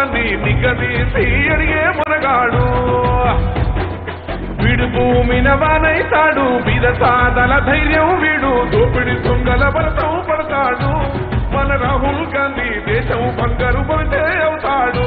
గాంధీ నిగదీసి అడిగే మునగాడు వీడు భూమిన వానైతాడు బీద సాదల ధైర్యం వీడు దోపిడి దొంగల భరతం పడతాడు మన రాహుల్ గాంధీ దేశం బంగారు పడితే అవుతాడు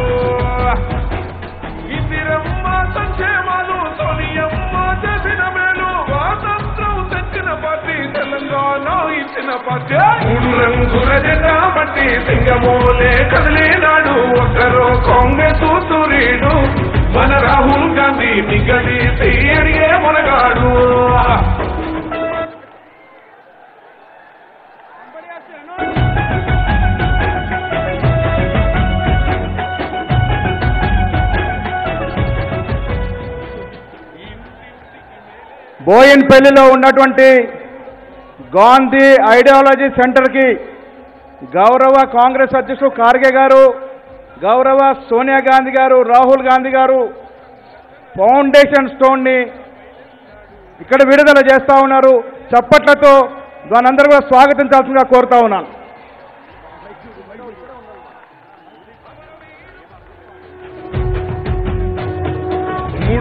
ఇందిరమ్మ సంక్షేమాలు సోనియమ్మ చేసిన మేలు స్వాతంత్రం తెచ్చిన పార్టీ తెలంగాణ ఇచ్చిన పార్టీ మూడు రంగుల జెండా బట్టి సింగమోలే కదిలినాడు ఒక్కరు కాంగ్రెస్ సూర్యుడు మన రాహుల్ గాంధీ నిగదీసి అడిగే మనగాడు బోయిన్పల్లిలో ఉన్నటువంటి గాంధీ ఐడియాలజీ సెంటర్కి గౌరవ కాంగ్రెస్ అధ్యక్షుడు ఖార్గే గారు గౌరవ సోనియా గాంధీ గారు రాహుల్ గాంధీ గారు ఫౌండేషన్ స్టోన్ని ఇక్కడ విడుదల చేస్తా ఉన్నారు చప్పట్లతో దానందరూ కూడా స్వాగతించాల్సిందిగా కోరుతా ఉన్నాను